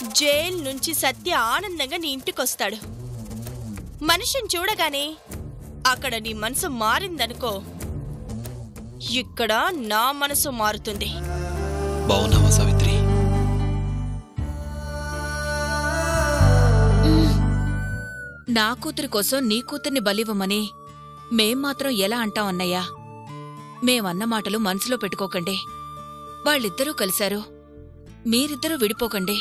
Jail నుంచి సత్య ఆనందంగా నీ ఇంటికొస్తాడు మనిషిని చూడగానే అక్కడ నీ మనసు మారిందనుకో ఇక్కడ నా మనసు మారుతుంది బాగున్నావా సావిత్రి నా కూతురి కోసం నీ కూతుర్ని బలివ్వమని మేం మాత్రం ఎలా అంటాం అన్నయ్యా మేమన్న మాటలు మనసులో పెట్టుకోకండి వాళ్ళిద్దరూ కలిశారు మీరిద్దరూ విడిపోకండి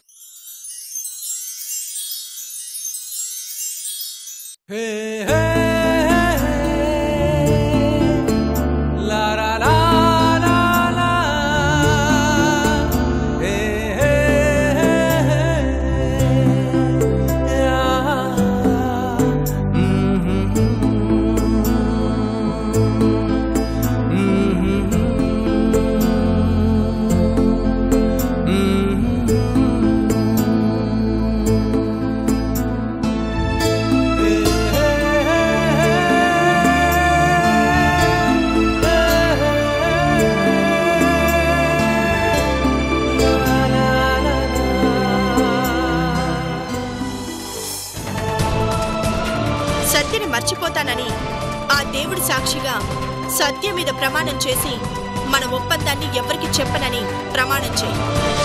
సత్యని మర్చిపోతానని ఆ దేవుడి సాక్షిగా సత్య మీద ప్రమాణం చేసి మన ఒప్పందాన్ని ఎవరికి చెప్పనని ప్రమాణం చేయి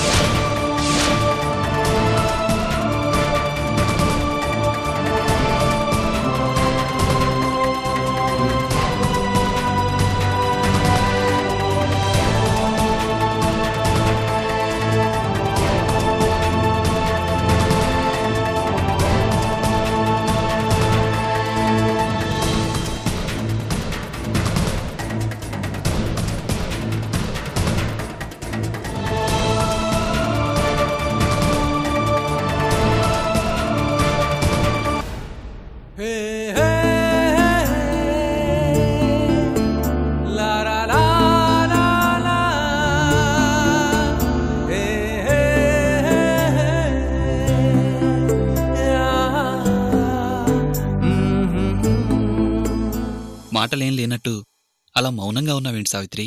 మాటలేం లేనట్టు అలా మౌనంగా ఉన్నావేంటి సావిత్రి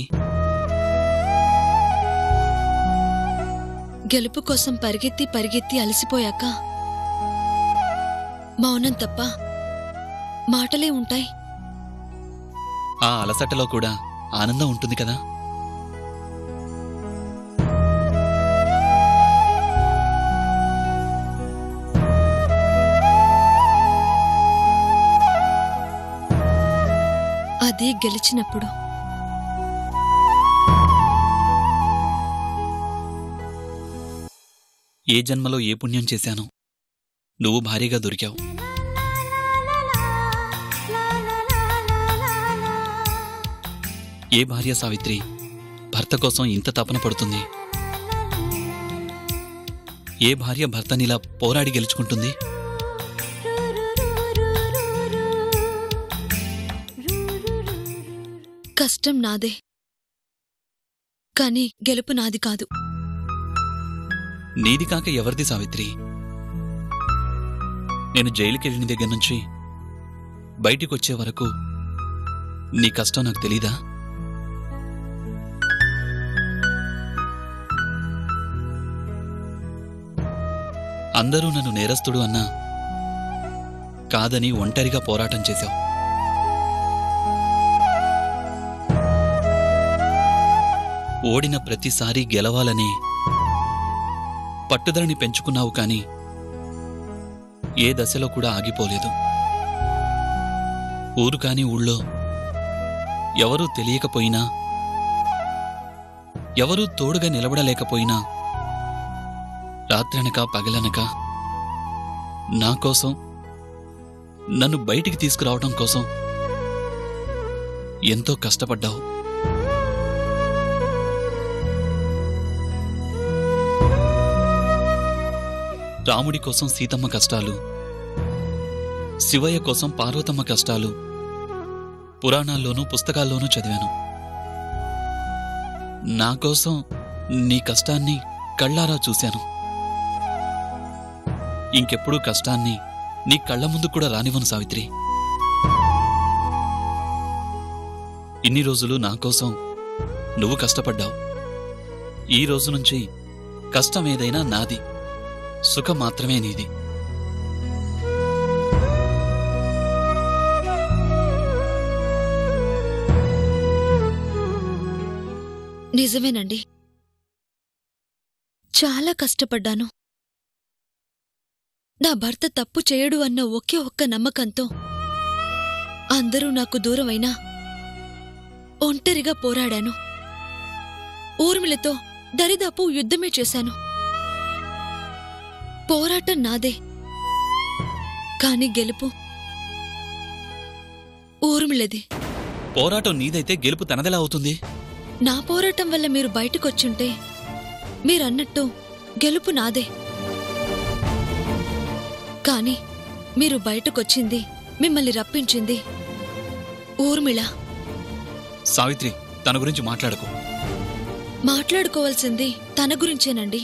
గెలుపు కోసం పరిగెత్తి పరిగెత్తి అలసిపోయాక మౌనం తప్ప మాటలే ఉంటాయి ఆ అలసటలో కూడా ఆనందం ఉంటుంది కదా అదే గెలిచినప్పుడు ఏ జన్మలో ఏ పుణ్యం చేశానో నువ్వు భారీగా దొరికావు ఏ భార్య సావిత్రి భర్త కోసం ఇంత తపన పడుతుంది ఏ భార్య భర్తనిలా పోరాడి గెలుచుకుంటుంది కష్టం నాదే కానీ గెలుపు నాది కాదు నీది కాక ఎవరిది సావిత్రి నేను జైలుకెళ్ళిన దగ్గర నుంచి బయటికొచ్చే వరకు నీ కష్టం నాకు తెలీదా అందరూ నన్ను నేరస్తుడు అన్నా కాదని ఒంటరిగా పోరాటం చేశావు ఓడిన ప్రతిసారి గెలవాలని పట్టుదలని పెంచుకున్నావు కాని ఏ దశలో కూడా ఆగిపోలేదు ఊరు కాని ఊళ్ళో ఎవరూ తెలియకపోయినా ఎవరూ తోడుగా నిలబడలేకపోయినా రాత్రనక పగలనక నా కోసం నన్ను బయటికి తీసుకురావడం కోసం ఎంతో కష్టపడ్డావు రాముడి కోసం సీతమ్మ కష్టాలు శివయ్య కోసం పార్వతమ్మ కష్టాలు పురాణాల్లోనూ పుస్తకాల్లోనూ చదివాను నా కోసం నీ కష్టాన్ని కళ్ళారా చూశాను ఇంకెప్పుడూ కష్టాన్ని నీ కళ్ళ ముందు కూడా రానివ్వను సావిత్రి ఇన్ని రోజులు నా కోసం నువ్వు కష్టపడ్డావు ఈ రోజు నుంచి కష్టం ఏదైనా నాది సుఖం మాత్రమే నీది నిజమేనండి చాలా కష్టపడ్డాను నా భర్త తప్పు చేయడు అన్న ఒకే ఒక్క నమ్మకంతో అందరూ నాకు దూరమైనా ఒంటరిగా పోరాడాను ఊర్మిళతో దరిదాపు యుద్ధమే చేశాను పోరాటం నాదే కాని గెలుపు ఊర్మిళది పోరాటం నీదైతే గెలుపు తనదెలా అవుతుంది నా పోరాటం వల్ల మీరు బయటకొచ్చుంటే మీరన్నట్టు గెలుపు నాదే కాని మీరు బయటకొచ్చింది మిమ్మల్ని రప్పించింది ఊర్మిళ సావిత్రి తన గురించి మాట్లాడకు మాట్లాడుకోవాల్సింది తన గురించేనండి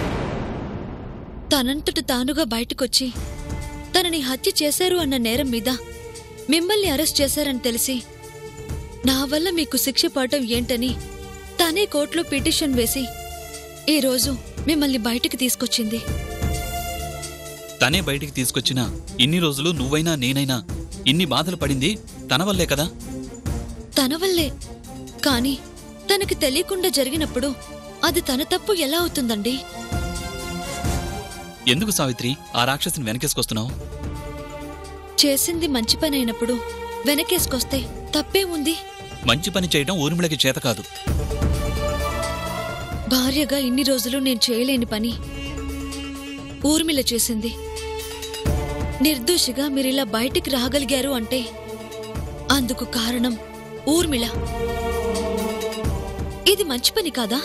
తనంతట తానుగా బయటకొచ్చి తనని హత్య చేశారు అన్న నేరం మీద మిమ్మల్ని అరెస్ట్ చేశారని తెలిసి నా వల్ల మీకు శిక్ష పడటం ఏంటని తనే కోర్టులో పిటిషన్ వేసి ఈరోజు మిమ్మల్ని బయటికి తీసుకొచ్చింది తనే బయటికి తీసుకొచ్చిన ఇన్ని రోజులు నువ్వైనా నేనైనా ఇన్ని బాధలు పడింది తన వల్లే కదా తన వల్లే కాని తనకి తెలియకుండా జరిగినప్పుడు అది తన తప్పు ఎలా అవుతుందండి ఎందుకు సావిత్రి ఆ రాక్షసిని వెనకేసుకొస్తున్నావు చేసింది మంచి పని అయినప్పుడు వెనకేసుకొస్తే తప్పేముంది మంచి పని చేయడం ఊర్మిళకి చేత కాదు భార్యగా ఇన్ని రోజులు నేను చేయలేని పని ఊర్మిళ చేసింది నిర్దోషిగా మీరిలా బయటికి రాగలిగారు అంటే అందుకు కారణం ఊర్మిళ ఇది మంచి పని కాదా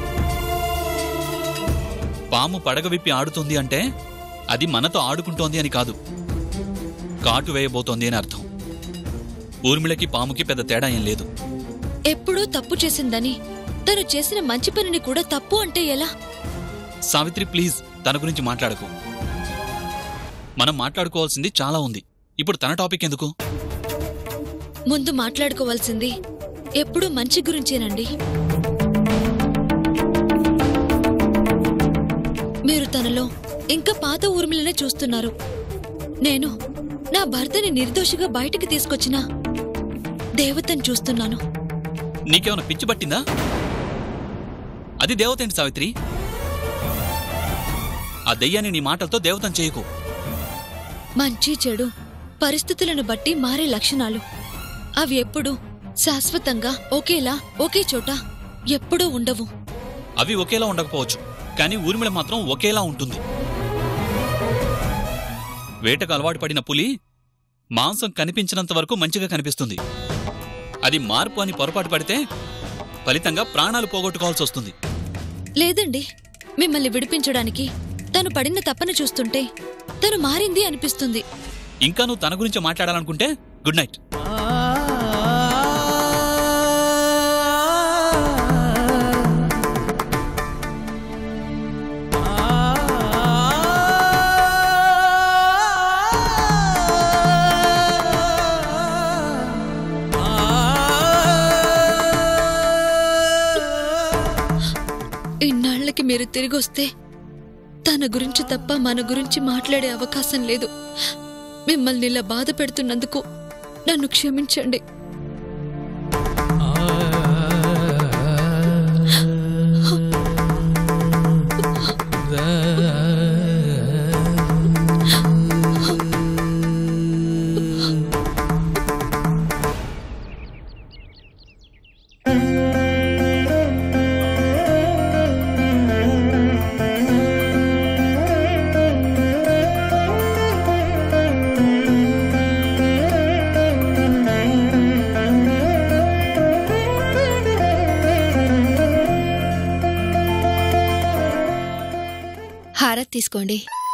పాము పడగ విప్పి ఆడుతుంది అంటే అది మనతో ఆడుకుంటోంది అని కాదు కాటు వేయబోతోంది అని అర్థం ఊర్మిళకి పాముకి పెద్ద తేడా ఏం లేదు ఎప్పుడూ తప్పు చేసిందని తను చేసిన మంచి పనిని కూడా తప్పు అంటే ఎలా సావిత్రి ప్లీజ్ తన గురించి మాట్లాడకు మనం మాట్లాడుకోవాల్సింది చాలా ఉంది ఇప్పుడు తన టాపిక్ ఎందుకు ముందు మాట్లాడుకోవాల్సింది ఎప్పుడూ మంచి గురించేనండి మీరు తనలో ఇంకా పాత ఊర్మిళనే చూస్తున్నారు నేను నా భర్తని నిర్దోషిగా బయటికి తీసుకొచ్చిన దేవతని చూస్తున్నాను నీకేమైనా పిచ్చి పట్టిందా అది దేవతేంటి సావిత్రి ఆ దెయ్యాన్ని నీ మాటలతో దేవతం చేయకు మంచి చెడు పరిస్థితులను బట్టి మారే లక్షణాలు అవి ఎప్పుడూ శాశ్వతంగా ఒకేలా ఒకే చోట ఎప్పుడూ ఉండవు అవి ఒకేలా ఉండకపోవచ్చు కానీ ఊర్మిళ మాత్రం ఒకేలా ఉంటుంది వేటకు అలవాటు పడిన పులి మాంసం కనిపించినంత వరకు మంచిగా కనిపిస్తుంది అది మార్పు అని పొరపాటు పడితే ఫలితంగా ప్రాణాలు పోగొట్టుకోవాల్సి వస్తుంది లేదండి మిమ్మల్ని విడిపించడానికి తను పడిన తప్పన చూస్తుంటే తను మారింది అనిపిస్తుంది ఇంకా నువ్వు తన గురించి మాట్లాడాలనుకుంటే గుడ్ నైట్ ఇన్నాళ్లకి మీరు తిరిగొస్తే తన గురించి తప్ప మన గురించి మాట్లాడే అవకాశం లేదు మిమ్మల్ని ఇలా బాధ పెడుతున్నందుకు నన్ను క్షమించండి హారత్ తీసుకోండి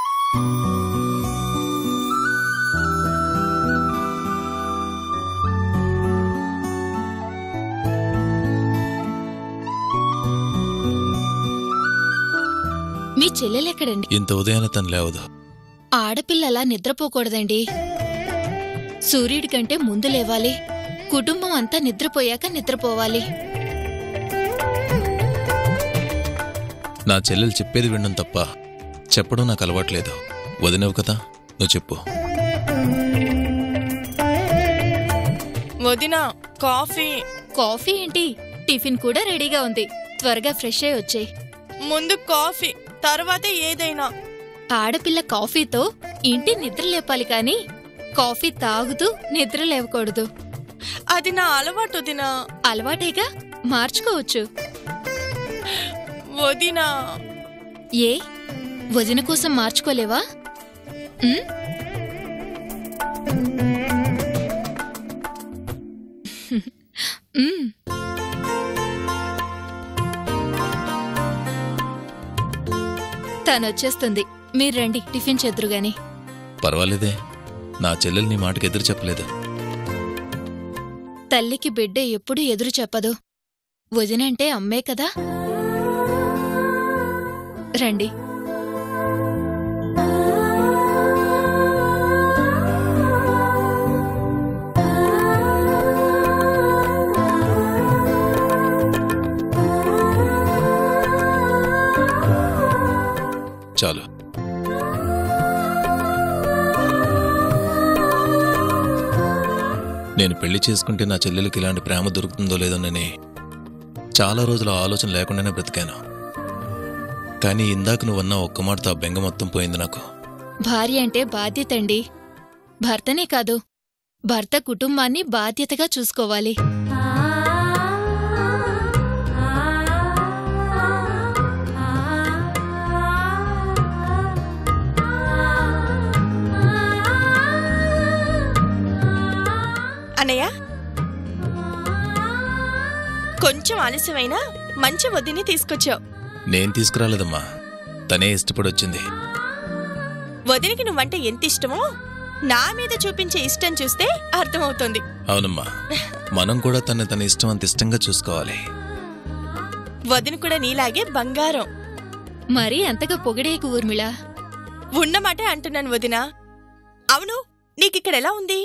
మీ చెల్లెలెక్కడండి ఇంత ఉదయాన తను లేవదు ఆడపిల్ల అలా నిద్రపోకూడదండి సూర్యుడి కంటే ముందు లేవాలి కుటుంబం అంతా నిద్రపోయాక నిద్రపోవాలి నా చెల్లెలు చెప్పేది వినడం తప్ప చెప్పడం నాకు అలవాట్లేదు వదినవు కదా నువ్వు చెప్పు వదిన కాఫీ కాఫీ ఏంటి టిఫిన్ కూడా రెడీగా ఉంది త్వరగా ఫ్రెష్ అయి వచ్చేయ్ ముందు కాఫీ తర్వాతే ఏదైనా ఆడపిల్ల కాఫీతో ఇంటి నిద్ర లేపాలి కాని కాఫీ తాగుతూ నిద్ర లేవకూడదు అది నా అలవాటు వదిన అలవాటేగా మార్చుకోవచ్చు వదిన ఏ వదిన కోసం మార్చుకోలేవా ఉమ్? ఉమ్. తనొచ్చేస్తుంది మీరు రండి టిఫిన్ చేద్దురు గాని పర్వాలేదే నా చెల్లెలు నీ మాటకి ఎదురు చెప్పలేదు తల్లికి బిడ్డ ఎప్పుడు ఎదురు చెప్పదు వదినంటే అమ్మే కదా రండి చాలు నేను పెళ్లి చేసుకుంటే నా చెల్లెలకి ఇలాంటి ప్రేమ దొరుకుతుందో లేదోనని చాలా రోజుల ఆలోచన లేకుండానే బ్రతికాను కానీ ఇందాక నువ్వన్న ఒక్క మాటతో ఆ బెంగ మొత్తం పోయింది నాకు భార్య అంటే బాధ్యత అండి భర్తనే కాదు భర్త కుటుంబాన్ని బాధ్యతగా చూసుకోవాలి అన్నయ్య కొంచెం ఆలస్యమైనా మంచి వదిని తీసుకొచ్చావు నేను తీసుకురాలేదమ్మా తనే ఇష్టపడి వచ్చింది వదినికి నువ్వంటే ఎంత ఇష్టమో నా మీద చూపించే ఇష్టం చూస్తే అర్థమవుతోంది అవునమ్మా మనం కూడా తన తన ఇష్టం అంత ఇష్టంగా చూసుకోవాలి వదిన కూడా నీలాగే బంగారం మరీ అంతగా పొగిడేకు ఊర్మిళ ఉన్నమాటే అంటున్నాను వదినా అవును నీకిక్కడ ఎలా ఉంది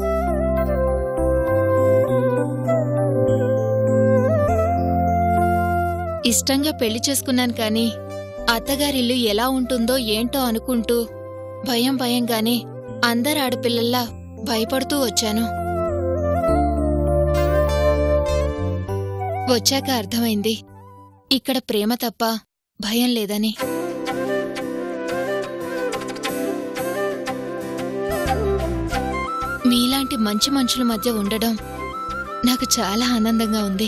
ఇష్టంగా పెళ్లి చేసుకున్నాను కాని అత్తగారిల్లు ఎలా ఉంటుందో ఏంటో అనుకుంటూ భయం భయంగానే అందరు ఆడపిల్లల్లా భయపడుతూ వచ్చాను వచ్చాక అర్థమైంది ఇక్కడ ప్రేమ తప్ప భయం లేదని మీలాంటి మంచి మనుషుల మధ్య ఉండడం నాకు చాలా ఆనందంగా ఉంది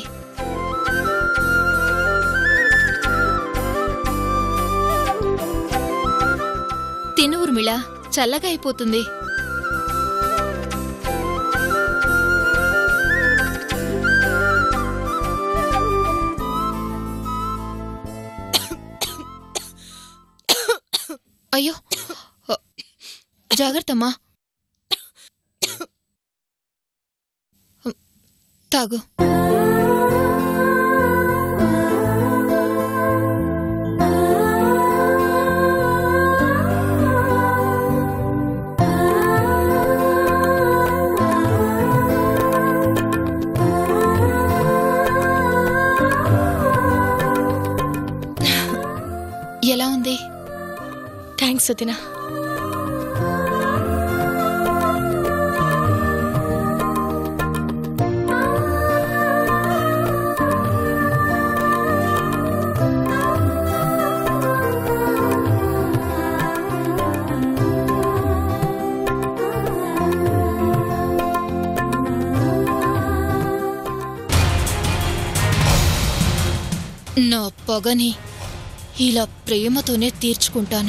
తిను ఊర్మిళ చల్లగా అయిపోతుంది అయ్యో జాగ్రత్తమ్మా తాగు ఎలా ఉంది థ్యాంక్స్ వదినా నా పొగని ఇలా ప్రేమతోనే తీర్చుకుంటాను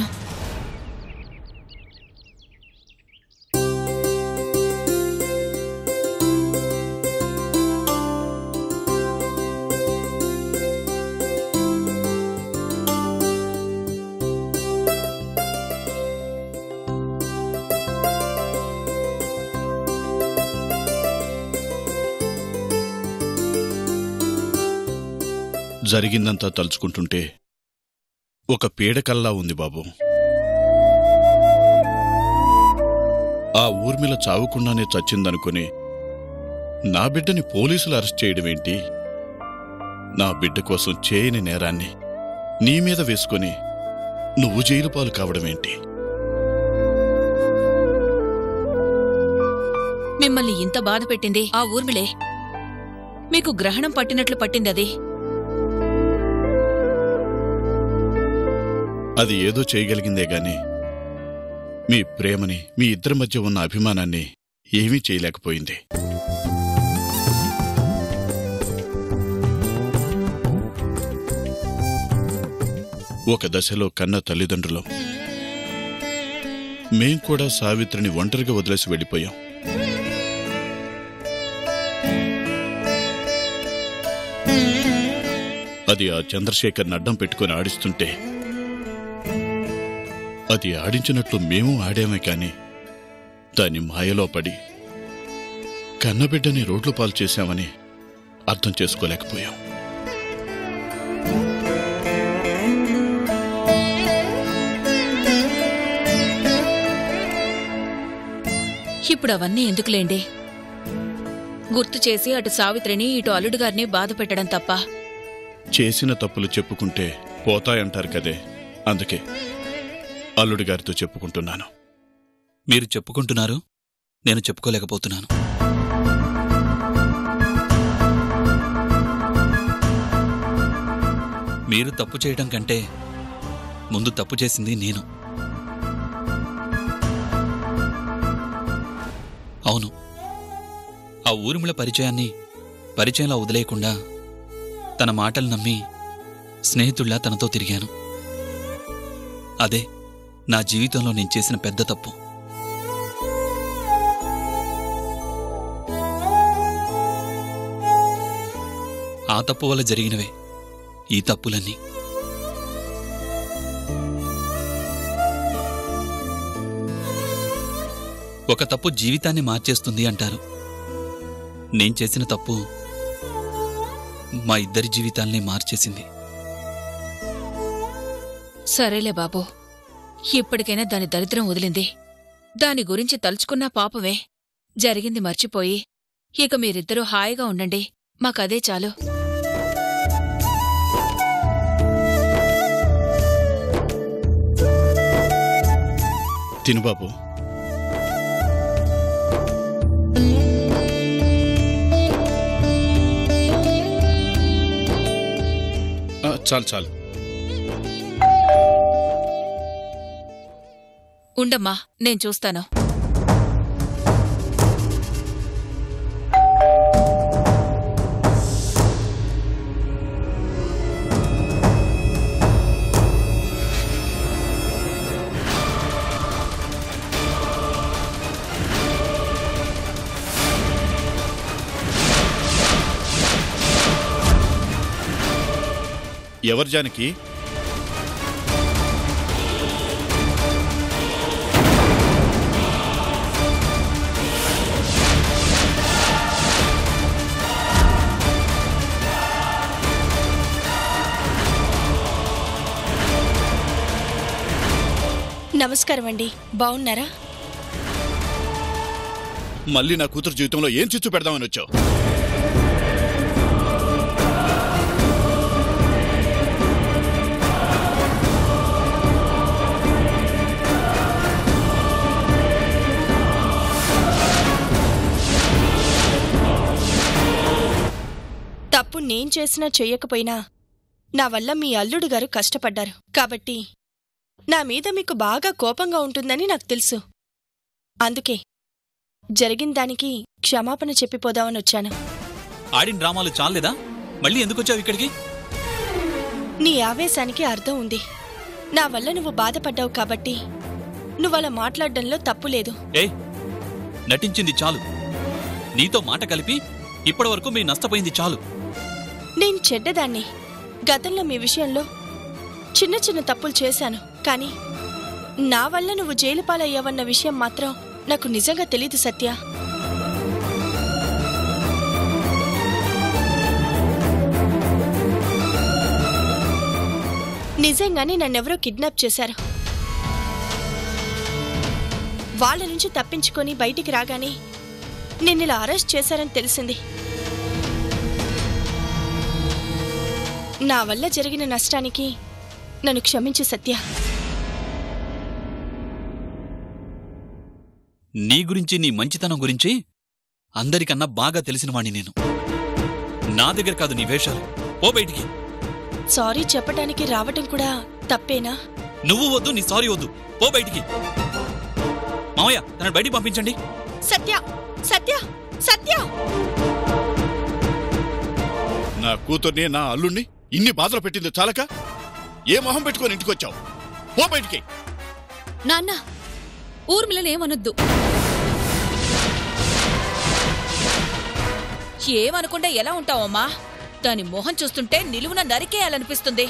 జరిగిందంతా తలుచుకుంటుంటే ఒక పీడకల్లా ఉంది బాబు ఆ ఊర్మిళ చావకుండానే చచ్చిందనుకుని నా బిడ్డని పోలీసులు అరెస్ట్ చేయడమేంటి నా బిడ్డ కోసం చేయని నేరాన్ని నీ మీద వేసుకొని నువ్వు జైలు పాలు కావడమేంటి మిమ్మల్ని ఇంత బాధ పెట్టింది ఆ ఊర్మిళే మీకు గ్రహణం పట్టినట్లు పట్టిందది అది ఏదో చేయగలిగిందే గాని మీ ప్రేమని మీ ఇద్దరి మధ్య ఉన్న అభిమానాన్ని ఏమీ చేయలేకపోయింది ఒక దశలో కన్న తల్లిదండ్రులం మేం కూడా సావిత్రిని ఒంటరిగా వదిలేసి వెళ్ళిపోయాం అది ఆ చంద్రశేఖర్ అడ్డం పెట్టుకుని ఆడిస్తుంటే అది ఆడించినట్లు మేము ఆడామే కాని దాని మాయలో పడి కన్నబిడ్డని రోడ్లు పాలు చేశామని అర్థం చేసుకోలేకపోయాం ఇప్పుడు అవన్నీ ఎందుకులేండి గుర్తు చేసి అటు సావిత్రిని ఇటు అల్లుడు గారిని బాధ పెట్టడం తప్ప చేసిన తప్పులు చెప్పుకుంటే పోతాయంటారు కదే అందుకే అల్లుడి గారితో చెప్పుకుంటున్నాను మీరు చెప్పుకుంటున్నారు నేను చెప్పుకోలేకపోతున్నాను మీరు తప్పు చేయడం కంటే ముందు తప్పు చేసింది నేను అవును ఆ ఊరిమిళ పరిచయాన్ని పరిచయంలా వదిలేయకుండా తన మాటలు నమ్మి స్నేహితుల్లా తనతో తిరిగాను అదే నా జీవితంలో నేను చేసిన పెద్ద తప్పు ఆ తప్పు వల్ల జరిగినవే ఈ తప్పులన్నీ ఒక తప్పు జీవితాన్ని మార్చేస్తుంది అంటారు నేను చేసిన తప్పు మా ఇద్దరి జీవితాల్ని మార్చేసింది సరేలే బాబు ఇప్పటికైనా దాని దరిద్రం వదిలింది దాని గురించి తలుచుకున్నా పాపమే జరిగింది మర్చిపోయి ఇక మీరిద్దరూ హాయిగా ఉండండి మాకదే చాలు తిను బాబు ఆ, చాలు చాలు ఉండమ్మా నేను చూస్తాను ఎవరు జానకి నమస్కారం అండి బాగున్నారా మళ్ళీ నా కూతురు జీవితంలో ఏం చిచ్చు పెడదామని వచ్చావు తప్పు నేను చేసినా చెయ్యకపోయినా నా వల్ల మీ అల్లుడు గారు కష్టపడ్డారు కాబట్టి నా మీద మీకు బాగా కోపంగా ఉంటుందని నాకు తెలుసు అందుకే జరిగిన దానికి క్షమాపణ చెప్పిపోదామని వచ్చాను ఆడిన డ్రామాలు చాలేదా మళ్ళీ ఎందుకు వచ్చావు ఇక్కడికి నీ ఆవేశానికి అర్థం ఉంది నా వల్ల నువ్వు బాధపడ్డావు కాబట్టి నువ్వలా మాట్లాడడంలో తప్పు లేదు ఏయ్ నటించింది చాలు నీతో మాట కలిపి ఇప్పటివరకు మీ నష్టపోయింది చాలు నేను చెడ్డదాన్ని గతంలో మీ విషయంలో చిన్న చిన్న తప్పులు చేశాను కానీ నా వల్ల నువ్వు జైలు పాలయ్యావన్న విషయం మాత్రం నాకు నిజంగా తెలీదు సత్య నిజంగానే నన్నెవరో కిడ్నాప్ చేశారు వాళ్ళ నుంచి తప్పించుకొని బయటికి రాగానే నిన్నిలా అరెస్ట్ చేశారని తెలిసింది నా వల్ల జరిగిన నష్టానికి నన్ను క్షమించు సత్య నీ గురించి నీ మంచితనం గురించి అందరికన్నా బాగా తెలిసిన వాణ్ణి నేను నా దగ్గర కాదు నీ వేషాలు ఓ బయటికి సారీ చెప్పటానికి రావటం కూడా తప్పేనా నువ్వు వద్దు నీ సారీ వద్దు ఓ బయటికి మామయ్య తనని బయటికి పంపించండి సత్య సత్య సత్య నా కూతుర్ని నా అల్లుణ్ణి ఇన్ని బాధలు పెట్టింది చాలక ఏ మొహం పెట్టుకొని ఇంటికొచ్చావు పో బయటికి నాన్న ఊర్మిళను ఏమనొద్దు ఏమనుకుండా ఎలా ఉంటావమ్మా దాని మొహం చూస్తుంటే నిలువున నరికేయాలనిపిస్తుంది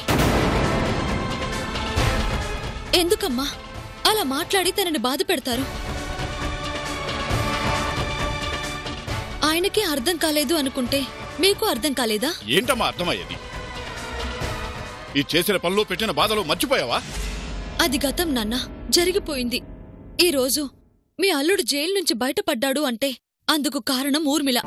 ఎందుకమ్మా అలా మాట్లాడి తనని బాధ పెడతారు ఆయనకే అర్థం కాలేదు అనుకుంటే మీకు అర్థం కాలేదా ఏంటమ్మా అర్థమయ్యేది ఈ చేసిన పనిలో పెట్టిన బాధలు మర్చిపోయావా అది గతం నాన్న జరిగిపోయింది ఈ రోజు మీ అల్లుడు జైలు నుంచి బయటపడ్డాడు అంటే అందుకు కారణం ఊర్మిళ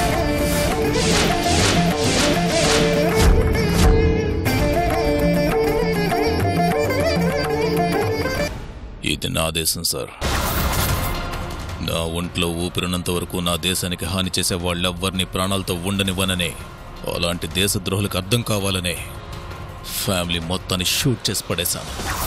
ఇది నా దేశం సార్ నా ఒంట్లో ఊపిరినంత వరకు నా దేశానికి హాని చేసే వాళ్ళెవ్వరిని ప్రాణాలతో ఉండనివ్వననే అలాంటి దేశద్రోహులకు అర్థం కావాలనే ఫ్యామిలీ మొత్తాన్ని షూట్ చేసి పడేశాను